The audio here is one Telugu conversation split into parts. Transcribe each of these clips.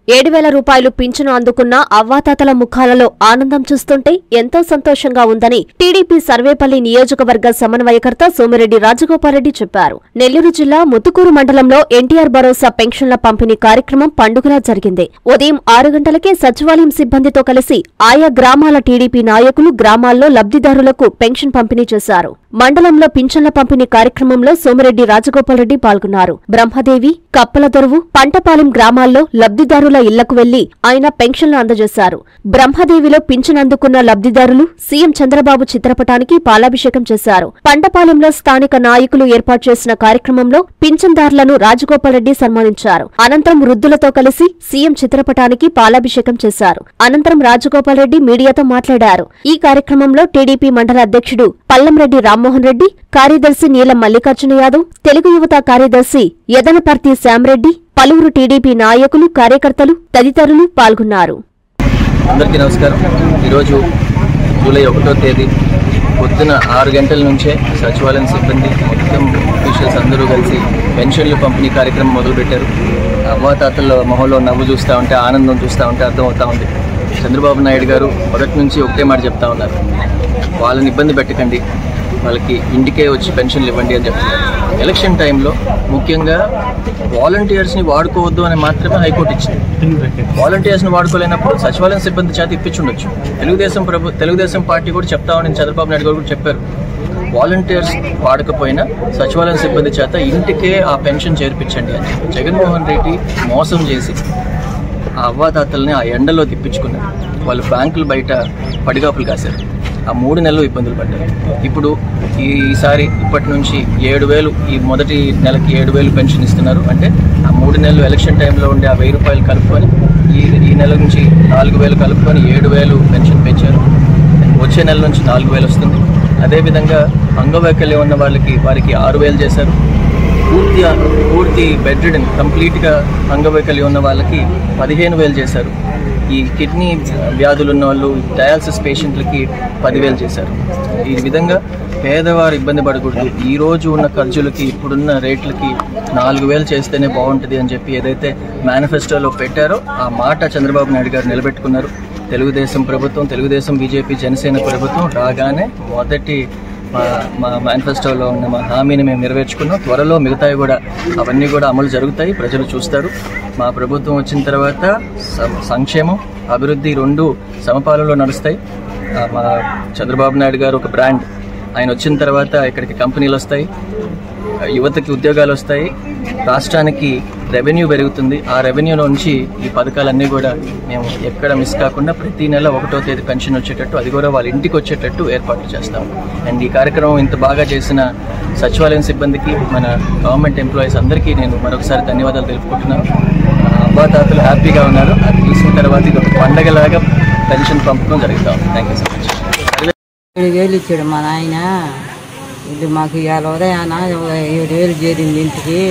ఏడు వేల రూపాయలు పింఛను అందుకున్న అవ్వాతాతల ముఖాలలో ఆనందం చూస్తుంటే ఎంతో సంతోషంగా ఉందని టీడీపీ సర్వేపల్లి నియోజకవర్గ సమన్వయకర్త సోమిరెడ్డి రాజగోపాల్రెడ్డి చెప్పారు నెల్లూరు జిల్లా ముతుకూరు మండలంలో ఎన్టీఆర్ భరోసా పెన్షన్ల పంపిణీ కార్యక్రమం పండుగలా జరిగింది ఉదయం ఆరు గంటలకే సచివాలయం సిబ్బందితో కలిసి ఆయా గ్రామాల టీడీపీ నాయకులు గ్రామాల్లో లబ్ధిదారులకు పెన్షన్ పంపిణీ చేశారు మండలంలో పింఛన్ల పంపిణీ కార్యక్రమంలో సోమిరెడ్డి రాజగోపాల్రెడ్డి పాల్గొన్నారు బ్రహ్మదేవి కప్పల దొరువు పంటపాలెం గ్రామాల్లో లబ్ధిదారుల ఇళ్లకు వెళ్లి ఆయన పెన్షన్లు అందజేశారు బ్రహ్మదేవిలో పింఛన్ అందుకున్న లబ్ధిదారులు సీఎం చంద్రబాబు చిత్రపటానికి పాలాభిషేకం చేశారు పంటపాలెంలో స్థానిక నాయకులు ఏర్పాటు చేసిన కార్యక్రమంలో పింఛన్దారులను రాజగోపాల్రెడ్డి సన్మానించారు అనంతరం వృద్ధులతో కలిసి సీఎం చిత్రపటానికి పాలాభిషేకం చేశారు అనంతరం రాజగోపాల్రెడ్డి మీడియాతో మాట్లాడారు ఈ కార్యక్రమంలో టీడీపీ మండల అధ్యక్షుడు పల్లంరెడ్డి రామ్మోహన్ రెడ్డి కార్యదర్శి నీలం మల్లికార్జున యాదవ్ తెలుగు యువత కార్యదర్శి యదనపర్తి శ్యామరెడ్డి పలువురు టీడీపీ నాయకులు కార్యకర్తలు తదితరులు పాల్గొన్నారు అందరికీ నమస్కారం ఈరోజు జూలై ఒకటో తేదీ పొద్దున ఆరు గంటల నుంచే సచివాలయం సిబ్బంది మొత్తం అఫీషియల్స్ అందరూ కలిసి పెన్షన్లు పంపిణీ కార్యక్రమం మొదలుపెట్టారు అవ్వాతాతల మొహంలో నవ్వు చూస్తూ ఉంటే ఆనందం చూస్తూ ఉంటే అర్థమవుతా ఉంది చంద్రబాబు నాయుడు గారు మొదటి నుంచి ఒకటే మాట చెప్తా ఉన్నారు వాళ్ళని ఇబ్బంది పెట్టకండి వాళ్ళకి ఇంటికే వచ్చి పెన్షన్లు ఇవ్వండి అని చెప్తున్నారు ఎలక్షన్ టైంలో ముఖ్యంగా వాలంటీర్స్ని వాడుకోవద్దు అని మాత్రమే హైకోర్టు ఇచ్చింది వాలంటీర్స్ని వాడుకోలేనప్పుడు సచివాలయం సిబ్బంది చేత ఇప్పించుండొచ్చు తెలుగుదేశం ప్రభు తెలుగుదేశం పార్టీ కూడా చెప్తా ఉండి చంద్రబాబు నాయుడు గారు కూడా చెప్పారు వాలంటీర్స్ వాడకపోయినా సచివాలయం సిబ్బంది చేత ఇంటికే ఆ పెన్షన్ చేర్పించండి అని జగన్మోహన్ రెడ్డి మోసం చేసి ఆ అవ్వాతాతల్ని ఆ ఎండలో తిప్పించుకున్నారు వాళ్ళు బ్యాంకులు బయట పడిగాపులు కాశారు ఆ మూడు నెలలు ఇబ్బందులు పడ్డారు ఇప్పుడు ఈసారి ఇప్పటి నుంచి ఏడు వేలు ఈ మొదటి నెలకి ఏడు వేలు పెన్షన్ ఇస్తున్నారు అంటే ఆ మూడు నెలలు ఎలక్షన్ టైంలో ఉండే ఆ వెయ్యి రూపాయలు కలుపుకొని ఈ ఈ నెల నుంచి నాలుగు వేలు కలుపుకొని ఏడు వేలు పెన్షన్ పెంచారు వచ్చే నెల నుంచి నాలుగు వేలు వస్తుంది అదేవిధంగా అంగవైకల్యం ఉన్న వాళ్ళకి వారికి ఆరు వేలు చేశారు పూర్తి పూర్తి బెడ్ రిడన్ కంప్లీట్గా అంగవైకల్యం ఉన్న వాళ్ళకి పదిహేను వేలు చేశారు ఈ కిడ్నీ వ్యాధులు ఉన్న వాళ్ళు డయాలసిస్ పేషెంట్లకి పదివేలు చేశారు ఈ విధంగా పేదవారు ఇబ్బంది పడకూడదు ఈ రోజు ఉన్న ఖర్చులకి ఇప్పుడున్న రేట్లకి నాలుగు వేలు చేస్తేనే బాగుంటుంది అని చెప్పి ఏదైతే మేనిఫెస్టోలో పెట్టారో ఆ మాట చంద్రబాబు నాయుడు గారు నిలబెట్టుకున్నారు తెలుగుదేశం ప్రభుత్వం తెలుగుదేశం బీజేపీ జనసేన ప్రభుత్వం రాగానే మొదటి మా మా మేనిఫెస్టోలో ఉన్న మా హామీని మేము నెరవేర్చుకున్నాం త్వరలో మిగతావి కూడా అవన్నీ కూడా అమలు జరుగుతాయి ప్రజలు చూస్తారు మా ప్రభుత్వం వచ్చిన తర్వాత సం- సంక్షేమం అభివృద్ధి రెండు సమపాలలో నడుస్తాయి ఆ, మా చంద్రబాబు నాయుడు గారు ఒక బ్రాండ్ ఆయన వచ్చిన తర్వాత ఇక్కడికి కంపెనీలు వస్తాయి యువతకి ఉద్యోగాలు వస్తాయి రాష్ట్రానికి రెవెన్యూ పెరుగుతుంది ఆ రెవెన్యూ నుంచి ఈ పథకాలన్నీ కూడా మేము ఎక్కడ మిస్ కాకుండా ప్రతి నెల ఒకటో తేదీ పెన్షన్ వచ్చేటట్టు అది కూడా వాళ్ళ ఇంటికి వచ్చేటట్టు ఏర్పాట్లు చేస్తాం అండ్ ఈ కార్యక్రమం ఇంత బాగా చేసిన సచివాలయం సిబ్బందికి మన గవర్నమెంట్ ఎంప్లాయీస్ అందరికీ నేను మరొకసారి ధన్యవాదాలు తెలుపుకుంటున్నాను ఆ, అవ్వాతాతలు హ్యాపీగా ఉన్నారు అది చూసిన తర్వాత ఇది ఒక పండగలాగా పెన్షన్ పంపడం జరుగుతాం థ్యాంక్ యూ సో మచ్ ఏడు వేలు ఇచ్చాడు మా నాయన ఇది మాకు ఇవాళ ఉదయాన ఏడు వేలు చేరింది ఇంటికి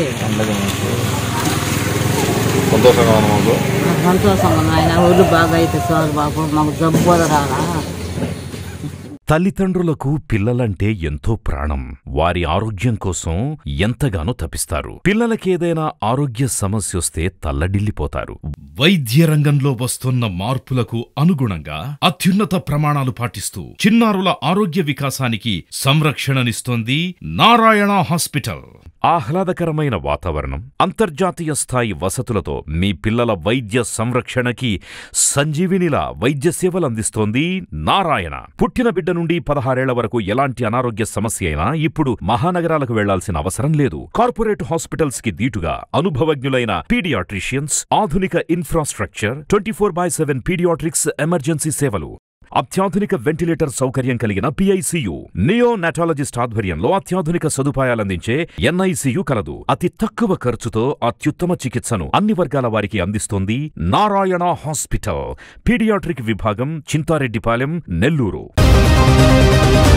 సంతోషంగా ఉంది మాకు నాకు సంతోషంగా నాయన ఒళ్ళు బాగా అయితే చాలు బాబు మాకు జబ్బు కూడా రాలా తల్లిదండ్రులకు పిల్లలంటే ఎంతో ప్రాణం వారి ఆరోగ్యం కోసం ఎంతగానో తపిస్తారు పిల్లలకేదైనా ఆరోగ్య సమస్య వస్తే తల్లడిల్లిపోతారు వైద్య రంగంలో వస్తున్న మార్పులకు అనుగుణంగా అత్యున్నత ప్రమాణాలు పాటిస్తూ చిన్నారుల ఆరోగ్య వికాసానికి సంరక్షణనిస్తోంది నారాయణ హాస్పిటల్ ఆహ్లాదకరమైన వాతావరణం అంతర్జాతీయ స్థాయి వసతులతో మీ పిల్లల వైద్య సంరక్షణకి సంజీవినిలా వైద్య సేవలు అందిస్తోంది నారాయణ పుట్టిన బిడ్డ నుండి పదహారేళ్ల వరకు ఎలాంటి అనారోగ్య సమస్య అయినా ఇప్పుడు మహానగరాలకు వెళ్లాల్సిన అవసరం లేదు కార్పొరేట్ హాస్పిటల్స్ కి దీటుగా అనుభవజ్ఞులైన పీడియాట్రిషియన్స్ ఆధునిక infrastructure twenty four by seven pediatrics emergency సేవలు అత్యాధునిక వెంటిలేటర్ సౌకర్యం కలిగిన పిఐసియు నియో నాటాలజిస్ట్ ఆధ్వర్యంలో అత్యాధునిక సదుపాయాలందించే ఎన్ఐసియు కలదు అతి తక్కువ ఖర్చుతో అత్యుత్తమ చికిత్సను అన్ని వర్గాల వారికి అందిస్తోంది నారాయణ హాస్పిటల్ పీడియాట్రిక్ విభాగం చింతారెడ్డిపాలెం నెల్లూరు